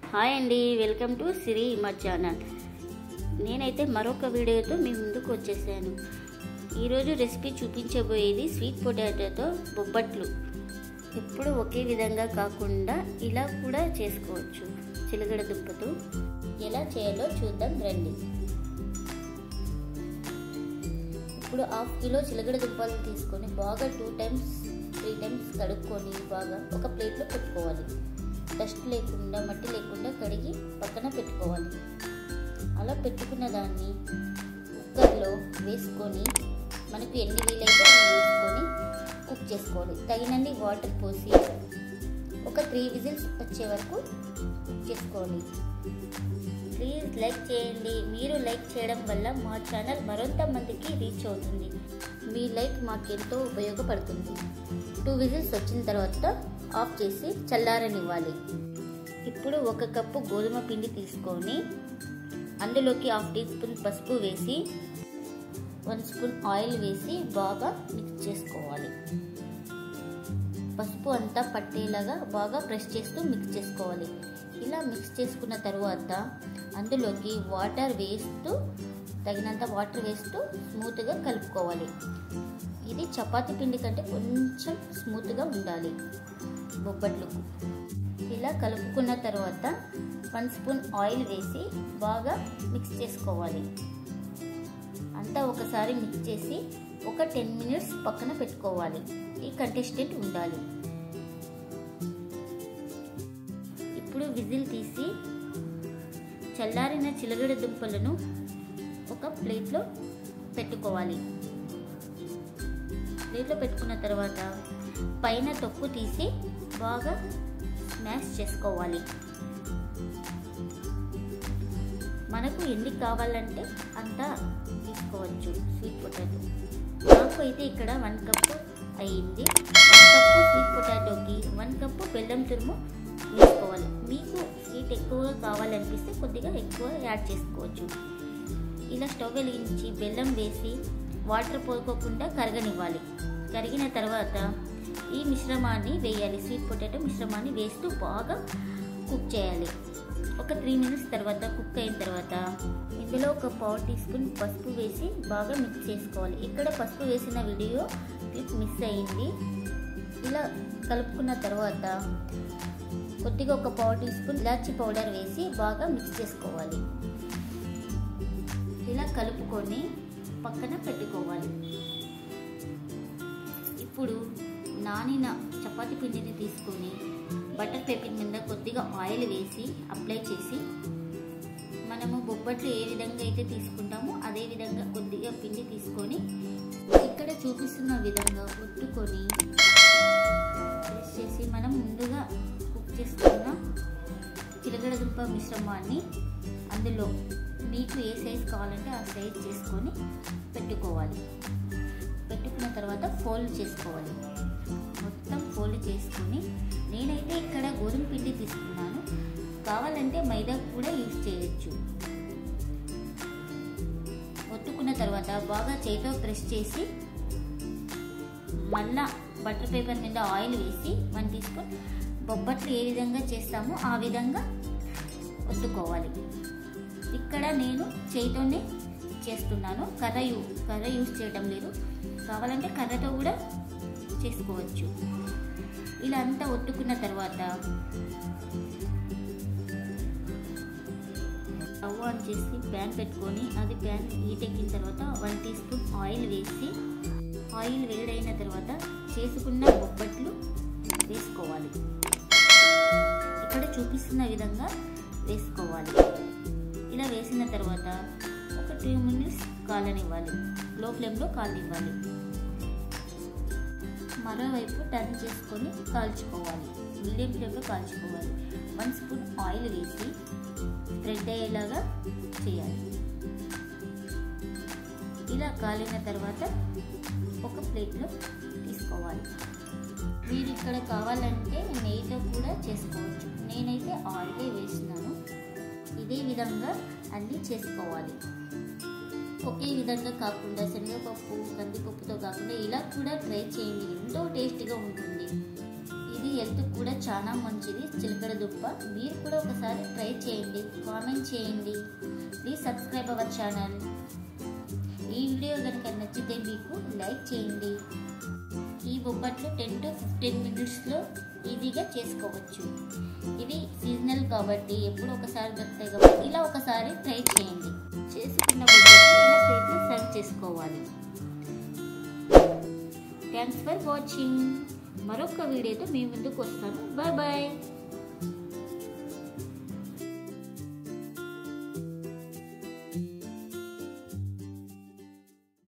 hi అండి welcome to సిరి మా channel నేనైతే మరొక వీడియోతో మీ ముందుకు వచ్చేసాను ఈరోజు రెసిపీ చూపించబోయేది స్వీట్ పొటాటోతో బొబ్బట్లు ఎప్పుడు ఒకే విధంగా కాకుండా ఇలా కూడా చేసుకోవచ్చు చిలగడ దుంపతో ఎలా చేయాలో చూద్దాం రండి ఇప్పుడు హాఫ్ కిలో చిలగడ దుంపలు తీసుకొని బాగా టూ టైమ్స్ త్రీ టైమ్స్ కడుక్కొని బాగా ఒక ప్లేట్లో పెట్టుకోవాలి డస్ట్ లేకుండా మట్టి లేకుండా కడిగి పక్కన పెట్టుకోవాలి అలా పెట్టుకున్న దాన్ని కుక్కర్లో వేసుకొని మనకు ఎన్ని వీలైతే అన్ని వేసుకొని కుక్ చేసుకోవాలి తగినన్ని వాటర్ పోసి ఒక త్రీ విజిల్స్ వచ్చే వరకు కుక్ చేసుకోవాలి ప్లీజ్ లైక్ చేయండి మీరు లైక్ చేయడం వల్ల మా ఛానల్ మరింత మందికి రీచ్ అవుతుంది మీ లైక్ మాకెంతో ఉపయోగపడుతుంది టూ విజిల్స్ వచ్చిన తర్వాత ఆఫ్ చేసి చల్లారనివ్వాలి ఇప్పుడు ఒక కప్పు గోధుమ పిండి తీసుకొని అందులోకి హాఫ్ టీ స్పూన్ పసుపు వేసి వన్ స్పూన్ ఆయిల్ వేసి బాగా మిక్స్ చేసుకోవాలి పసుపు అంతా పట్టేలాగా బాగా ప్రెస్ చేస్తూ మిక్స్ చేసుకోవాలి ఇలా మిక్స్ చేసుకున్న తర్వాత అందులోకి వాటర్ వేస్తూ తగినంత వాటర్ వేస్తూ స్మూత్గా కలుపుకోవాలి ఇది చపాతీ పిండి కంటే కొంచెం స్మూత్గా ఉండాలి బొబ్బట్లకు ఇలా కలుపుకున్న తర్వాత వన్ స్పూన్ ఆయిల్ వేసి బాగా మిక్స్ చేసుకోవాలి అంతా ఒకసారి మిక్స్ చేసి ఒక టెన్ మినిట్స్ పక్కన పెట్టుకోవాలి ఈ కంటెస్టెంట్ ఉండాలి ఇప్పుడు విజిల్ తీసి చల్లారిన చిలగడ దుంపలను ఒక ప్లేట్లో పెట్టుకోవాలి ప్లేట్లో పెట్టుకున్న తర్వాత పైన తొక్కు తీసి బాగా స్మాష్ చేసుకోవాలి మనకు ఎన్ని కావాలంటే అంత తీసుకోవచ్చు స్వీట్ పొటాటో నాకు అయితే ఇక్కడ వన్ కప్పు అయ్యింది వన్ కప్పు స్వీట్ పొటాటోకి వన్ కప్పు బెల్లం తురుము వేసుకోవాలి మీకు స్వీట్ ఎక్కువగా కావాలనిపిస్తే కొద్దిగా ఎక్కువ యాడ్ చేసుకోవచ్చు ఇలా స్టవ్ వెలిగించి బెల్లం వేసి వాటర్ పోసుకోకుండా కరగనివ్వాలి కరిగిన తర్వాత ఈ మిశ్రమాన్ని వేయాలి స్వీట్ పొటాటో మిశ్రమాన్ని వేస్తూ బాగా కుక్ చేయాలి ఒక త్రీ మినిట్స్ తర్వాత కుక్ అయిన తర్వాత ఇందులో ఒక పావు టీ స్పూన్ పసుపు వేసి బాగా మిక్స్ చేసుకోవాలి ఇక్కడ పసుపు వేసిన వీడియో క్లిప్ మిస్ అయింది ఇలా కలుపుకున్న తర్వాత కొద్దిగా ఒక పావు టీ స్పూన్ ఇలాచి పౌడర్ వేసి బాగా మిక్స్ చేసుకోవాలి ఇలా కలుపుకొని పక్కన పెట్టుకోవాలి ఇప్పుడు నానిన చపాతి పిండిని తీసుకొని బటర్ పేపర్ మీద కొద్దిగా ఆయిల్ వేసి అప్లై చేసి మనము బొబ్బట్లు ఏ విధంగా అయితే తీసుకుంటామో అదే విధంగా కొద్దిగా పిండి తీసుకొని ఇక్కడ చూపిస్తున్న విధంగా ఒత్తుకొని ప్రెస్ చేసి మనం ముందుగా కుక్ చేసుకున్న చిలగడదుంప మిశ్రమాన్ని అందులో మీకు ఏ సైజ్ కావాలంటే ఆ సైజ్ చేసుకొని పెట్టుకోవాలి పెట్టుకున్న తర్వాత ఫోల్డ్ చేసుకోవాలి మొత్తం ఫోల్డ్ చేసుకొని నేనైతే ఇక్కడ గోధుమ పిండి తీసుకున్నాను కావాలంటే మైదా కూడా యూజ్ చేయొచ్చు ఒత్తుకున్న తర్వాత బాగా చేతితో ప్రెస్ చేసి మళ్ళా బటర్ పేపర్ మీద ఆయిల్ వేసి వన్ టీ స్పూన్ బొబ్బట్లు ఏ విధంగా చేస్తామో ఆ విధంగా ఒత్తుకోవాలి ఇక్కడ నేను చేతితోనే చేస్తున్నాను కర్ర యూ కర్ర యూజ్ చేయడం లేదు కావాలంటే కర్రతో కూడా చేసుకోవచ్చు ఇలా అంతా ఒత్తుకున్న తర్వాత స్టవ్ ఆన్ చేసి ప్యాన్ పెట్టుకొని అది ప్యాన్ హీట్ ఎక్కిన తర్వాత వన్ టీ స్పూన్ ఆయిల్ వేసి ఆయిల్ వేడైన తర్వాత చేసుకున్న బొబ్బట్లు వేసుకోవాలి ఇక్కడ చూపిస్తున్న విధంగా వేసుకోవాలి ఇలా వేసిన తర్వాత ఒక టూ మినిట్స్ కాలనివ్వాలి లో ఫ్లేమ్లో కాలనివ్వాలి మరోవైపు టర్న్ చేసుకొని కాల్చుకోవాలి మీడియం ఫ్లేమ్లో కాల్చుకోవాలి వన్ స్పూన్ ఆయిల్ వేసి స్ప్రెడ్ అయ్యేలాగా చేయాలి ఇలా కాలిన తర్వాత ఒక ప్లేట్లో తీసుకోవాలి మీరు ఇక్కడ కావాలంటే నెయ్యితో కూడా చేసుకోవచ్చు నేనైతే ఆయిలే వేసినాను ఇదే విధంగా అన్నీ చేసుకోవాలి ఒకే విధంగా కాకుండా శనగపప్పు కందిపప్పుతో కాకుండా ఇలా కూడా ట్రై చేయండి ఎంతో టేస్టీగా ఉంటుంది ఇది హెల్త్ కూడా చాలా మంచిది చిలకడ దుంప మీరు కూడా ఒకసారి ట్రై చేయండి కామెంట్ చేయండి ప్లీజ్ సబ్స్క్రైబ్ అవర్ ఛానల్ ఈ వీడియో కనుక నచ్చితే మీకు లైక్ చేయండి ఈ బొబ్బట్లు టెన్ టు ఫిఫ్టీన్ మినిట్స్లో ఈజీగా చేసుకోవచ్చు ఇవి సీజనల్ కాబట్టి ఎప్పుడు ఒకసారి దొరుకుతాయి కాబట్టి ఇలా ఒకసారి ట్రై చేయండి చేసుకున్న బొబ్బట్లు ఇలా ప్లేట్లో సర్వ్ చేసుకోవాలి థ్యాంక్స్ ఫర్ వాచింగ్ మరొక వీడియోతో మీ ముందుకు వస్తాను బాయ్ బాయ్